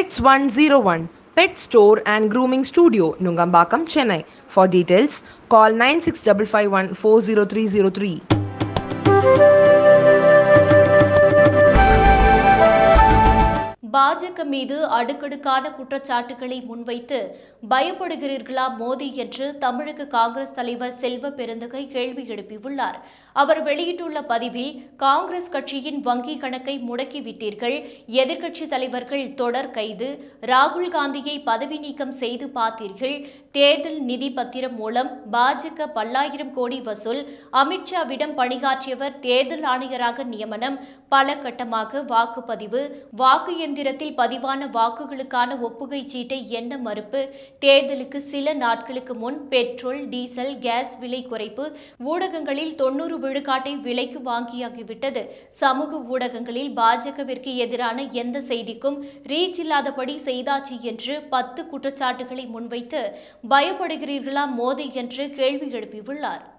Pets 101 Pet Store and Grooming Studio, Nungambakam, Chennai. For details, call 96551 40303. பாஜக மீது அடுக்கடுக்கான குற்றச்சாட்டுகளை முன்வைத்து பயப்படுகிறீர்களா மோடி என்று தமிழக காங்கிரஸ் தலைவர் செல்வ பெருந்தகை கேள்வி எழுப்பியுள்ளார் அவர் வெளியிட்டுள்ள பதிவில் காங்கிரஸ் கட்சியின் வங்கி கணக்கை முடக்கிவிட்டீர்கள் எதிர்க்கட்சி தலைவர்கள் தொடர் கைது ராகுல் காந்தியை பதவி நீக்கம் செய்து பார்த்தீர்கள் தேர்தல் நிதி பத்திரம் மூலம் பாஜக பல்லாயிரம் கோடி வசூல் அமித்ஷாவிடம் பணியாற்றியவர் தேர்தல் ஆணையராக நியமனம் பல கட்டமாக வாக்குப்பதிவு வாக்கு எந்திரத்தில் பதிவான வாக்குகளுக்கான ஒப்புகை சீட்டை எண்ண மறுப்பு தேர்தலுக்கு சில நாட்களுக்கு முன் பெட்ரோல் டீசல் கேஸ் விலை குறைப்பு ஊடகங்களில் தொன்னூறு விழுக்காட்டை விலைக்கு வாங்கியாகிவிட்டது சமூக ஊடகங்களில் பாஜகவிற்கு எதிரான எந்த செய்திக்கும் ரீச் இல்லாதபடி செய்தாச்சு என்று பத்து குற்றச்சாட்டுகளை முன்வைத்து பயப்படுகிறீர்களா மோடி என்று கேள்வி எழுப்பியுள்ளார்